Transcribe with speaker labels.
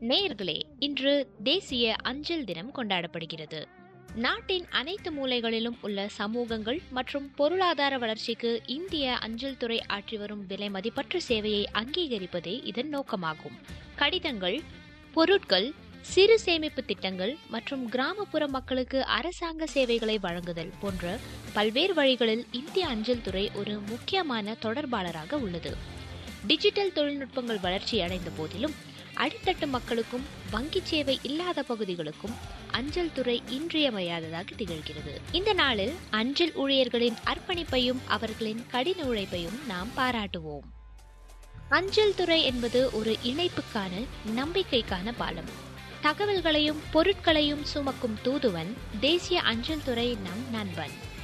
Speaker 1: நேயர்களே இன்று தேசிய அஞ்சல் தினம் கொண்டாடப்படுகிறது நாட்டின் அனைத்து மூலைகளிலும் உள்ள சமூகங்கள் மற்றும் பொருளாதார வளர்ச்சிக்கு இந்திய அஞ்சல் துறை ஆற்றி வரும் விலை மதிப்பற்ற சேவையை அங்கீகரிப்பதே இதன் நோக்கமாகும் கடிதங்கள் பொருட்கள் சிறு சேமிப்பு திட்டங்கள் மற்றும் கிராமப்புற மக்களுக்கு அரசாங்க சேவைகளை வழங்குதல் போன்ற பல்வேறு வழிகளில் இந்திய அஞ்சல் துறை ஒரு முக்கியமான தொடர்பாளராக உள்ளது டிஜிட்டல் தொழில்நுட்பங்கள் வளர்ச்சி அடைந்த போதிலும் அடித்தட்டு மக்களுக்கும் வங்கி சேவை இல்லாத பகுதிகளுக்கும் அஞ்சல் துறை இன்றியமையாததாக திகழ்கிறது இந்த நாளில் அஞ்சல் ஊழியர்களின் அர்ப்பணிப்பையும் அவர்களின் கடின உழைப்பையும் நாம் பாராட்டுவோம் அஞ்சல் துறை என்பது ஒரு இணைப்புக்கான நம்பிக்கைக்கான பாலம் தகவல்களையும் பொருட்களையும் சுமக்கும் தூதுவன் தேசிய அஞ்சல் துறை நம் நண்பன்